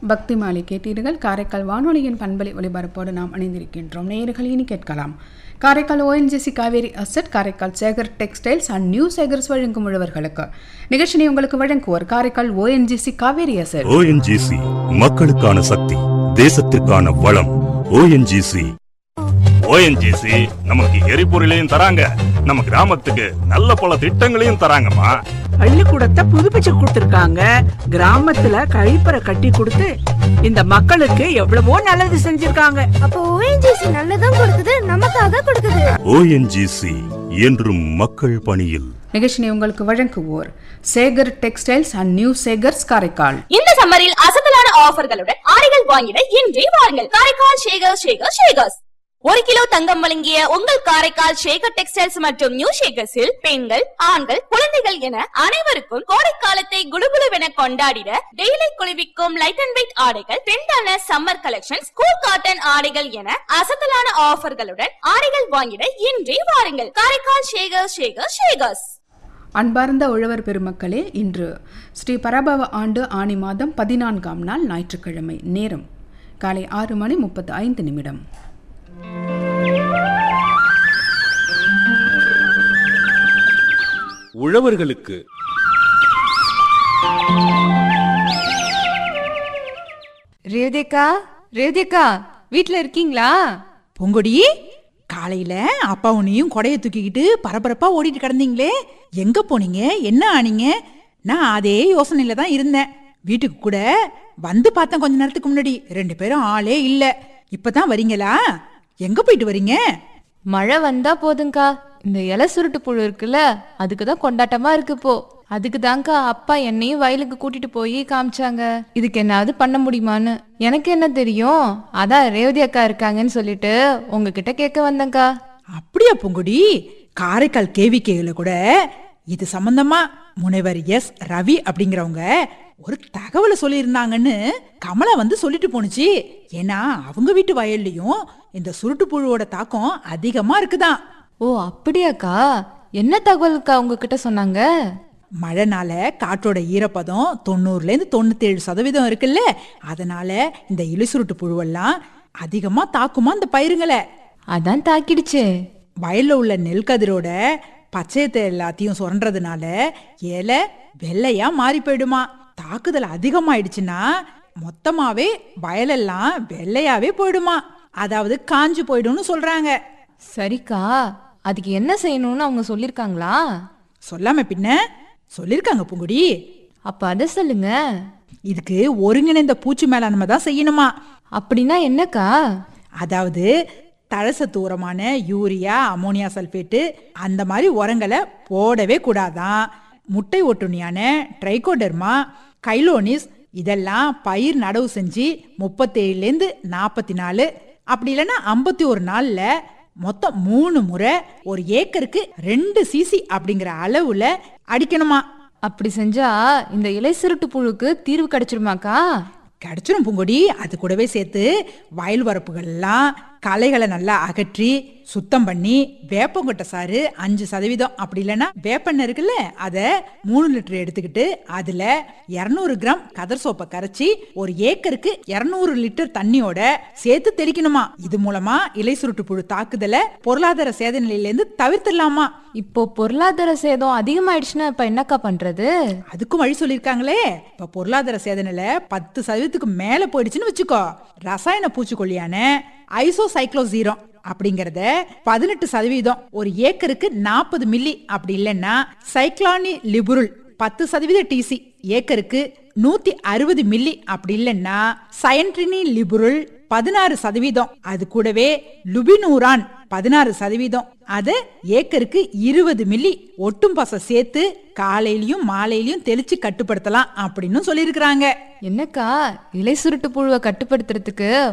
பக்தி மாலை கேட்டீர்கள் காரைக்கால் வானொலியின் பண்பலை ஒலிபரப்போடு நாம் இணைந்திருக்கின்றோம் நேயர்கள் இனி கேட்கலாம் Karaikal ONGC Cauvery asset Karaikal Sekar textiles and new Sekar's வழங்கும் உழவர்களுக்கு நிகழ்ச்சியை உங்களுக்கு வழங்குவோர் Karaikal ONGC Cauvery asset ONGC மக்களுக்கான சக்தி தேசத்திற்கான வளம் ஓஎன்ஜிசி ஓஎன்ஜிசி நமக்கு எரிபொருளையும் தராங்க நம்ம கிராமத்துக்கு நல்ல பல திட்டங்களையும் தராங்கம்மா பள்ளிக்கூடத்தை புதுப்பிச்சு கொடுத்திருக்காங்க கிராமத்துல கழிப்பறை கட்டி கொடுத்து இந்த மக்களுக்கு எவ்வளவோ நல்லது செஞ்சிருக்காங்க அப்போ ஓஎன்ஜிசி நல்லதும் கொடுக்குது நமக்காக கொடுக்குது ஓஎன்ஜிசி என்றும் மக்கள் பணியில் நிகழ்ச்சியை உங்களுக்கு வழங்குவோர் Sekar textiles and new Sekar's Karaikal இந்த சம்மரில் அசத்தலான ஆஃபர்களுடன் ஆடைகள் வாங்கிட இன்றே வாருங்கள் காரைக்கால் ஷேகர் ஷேகர் ஷேகர்ஸ் ஒரு கிலோ தங்கம் வழங்கிய உங்கள் காரைக்கால் ஷேகர் டெக்ஸ்டைல்ஸ் மற்றும் நியூ ஷேகர்ஸில் பெண்கள் ஆண்கள் குழந்தைகள் என அனைவருக்கும் கோடைக்காலத்தை குளுகுளுவென கொண்டாடிட டெய்லி குளிர்விக்கும் லைட் அண்ட் வெயிட் ஆடைகள் ட்ரெண்டான சம்மர் கலெக்ஷன் கூல் காட்டன் ஆடைகள் என அசத்தலான ஆஃபர்களுடன் ஆடைகள் வாங்கிட இன்றே வாருங்கள் காரைக்கால் ஷேகர் ஷேகர் ஷேகர்ஸ் அன்பார்ந்த உழவர் பெருமக்களே இன்று ஸ்ரீ பராபவ ஆண்டு ஆணி மாதம் பதினான்காம் நாள் ஞாயிற்றுக்கிழமை நேரம் காலை ஆறு மணி முப்பத்து ஐந்து நிமிடம் உழவர்களுக்கு ரேவதியக்கா ரேவதியக்கா வீட்ல இருக்கீங்களா பொங்கொடி காலையில அப்பா உன்னையும் கொடைய தூக்கிக்கிட்டு பரபரப்பா ஓடிட்டு கிடந்தீங்களே எங்க போனீங்க என்ன ஆனீங்க நான் அதே யோசனையில தான் இருந்தேன் வீட்டுக்கு கூட வந்து பார்த்தேன் கொஞ்ச நேரத்துக்கு முன்னாடி ரெண்டு பேரும் ஆளே இல்ல இப்பதான் வரீங்களா எங்க போயிட்டு வரீங்க மழை வந்தா போதுங்கக்கா இந்த இலை சுருட்டு புழு இருக்குல்ல அதுக்கு தான் கொண்டாட்டமா இருக்கு இப்போ அதுக்கு தான்க்கா அப்பா என்னையும் வயலுக்கு கூட்டிட்டு போய் காமிச்சாங்க இதுக்கு என்னாவது பண்ண முடியுமான்னு எனக்கு என்ன தெரியும் அதான் ரேவதி அக்கா இருக்காங்கன்னு சொல்லிட்டு உங்ககிட்ட கேட்க வந்தேங்க்கா அப்படியா பொங்குடி காரைக்கால் கேவிக்கையில கூட இது சம்பந்தமா முனைவர் எஸ் ரவி அப்படிங்கிறவங்க ஒரு தகவலை சொல்லியிருந்தாங்கன்னு கமலா வந்து சொல்லிட்டு போணுச்சு ஏன்னா அவங்க வீட்டு வயல்லையும் இந்த சுருட்டு புழுவோட தாக்கம் அதிகமா இருக்குதாம் ஓ அப்படியாக்கா என்ன தகவலுக்கா உங்ககிட்ட சொன்னாங்க மழைனால காற்றோட ஈரப்பதம் தொண்ணூறுல இருந்து தொண்ணூத்தேழு சதவீதம் இருக்குல்ல அதனால இந்த இலிசுருட்டு புழுவெல்லாம் அதிகமா தாக்குமா இந்த பயிருங்களை அதான் தாக்கிடுச்சே வயல்ல உள்ள நெல் கதிரோட பச்சையத்தை எல்லாத்தையும் சுரண்டதுனால இலை வெள்ளையா மாறி போயிடுமா தாக்குதல் அதிகமாயிடுச்சுன்னா மொத்தமாவே வயலெல்லாம் வெள்ளையாவே போயிடுமா அதாவது காஞ்சு போயிடும்னு சொல்றாங்க சரிக்கா அதுக்கு என்ன செய்யணும்னு அவங்க சொல்லிருக்காங்களா சொல்லாம பின்ன சொல்லிருக்காங்க பூங்குடி அப்ப அதை சொல்லுங்க இதுக்கு ஒருங்கிணைந்த பூச்சி மேலாண்மை தான் செய்யணுமா அப்படின்னா என்னக்கா அதாவது தழசத்து உரமான யூரியா அமோனியா சல்பேட்டு அந்த மாதிரி உரங்களை போடவே கூடாதான் முட்டை ஒட்டுண்ணியான ட்ரைகோடர்மா கைலோனிஸ் இதெல்லாம் பயிர் நடவு செஞ்சு முப்பத்தேழுலேருந்து நாற்பத்தி நாலு அப்படி இல்லைன்னா ஐம்பத்தி ஒரு நாளில் மொத்தம் மூணு முறை ஒரு ஏக்கருக்கு ரெண்டு சிசி அப்படிங்கிற அளவுல அடிக்கணுமா அப்படி செஞ்சா இந்த இலை சுருட்டு புழுக்கு தீர்வு கிடைச்சிருமாக்கா கிடைச்சிரும் பூங்கொடி அது கூடவே சேர்த்து வயல் வரப்புகள்லாம் களைகளை நல்லா அகற்றி சுத்தம் பண்ணி வேப்பங்கொட்டை சாறு அஞ்சு சதவீதம் அப்படி இல்லைன்னா வேப்பெண்ணெய் இருக்குல்ல அதை மூணு லிட்டர் எடுத்துக்கிட்டு அதுல இரநூறு கிராம் கதர் சோப்பை கரைச்சி ஒரு ஏக்கருக்கு இரநூறு லிட்டர் தண்ணியோட சேர்த்து தெளிக்கணுமா இது மூலமா இலை சுருட்டு புழு தாக்குதலை பொருளாதார சேத நிலையிலேருந்து தவிர்த்திடலாமா இப்போ பொருளாதார சேதம் அதிகமாயிடுச்சுன்னா இப்ப என்னக்கா பண்றது அதுக்கும் வழி சொல்லியிருக்காங்களே இப்ப பொருளாதார சேதனையில பத்து சதவீதத்துக்கு மேல போயிடுச்சுன்னு வச்சுக்கோ ரசாயன பூச்சிக்கொல்லியான ஐசோசைக்ளோசீரம் அப்படிங்கறத பதினெட்டு சதவீதம் ஒரு ஏக்கருக்கு நாற்பது மில்லி அப்படி இல்லைன்னா சைக்ளானி லிபுருல் பத்து சதவீத டிசி ஏக்கருக்கு நூத்தி அறுபது மில்லி அப்படி இல்லைன்னா சயன்ட்ரினி லிபுருல் பதினாறு சதவீதம் அது கூடவே லுபினூரான் பதினாறு சதவீதம் அது ஏக்கருக்கு இருபது மில்லி ஒட்டும் பசை சேர்த்து காலையிலயும் மாலையிலயும் தெளிச்சு கட்டுப்படுத்தலாம் அப்படின்னு சொல்லியிருக்கிறாங்க என்னக்கா இலை சுருட்டு புழுவை கட்டுப்படுத்துறதுக்கு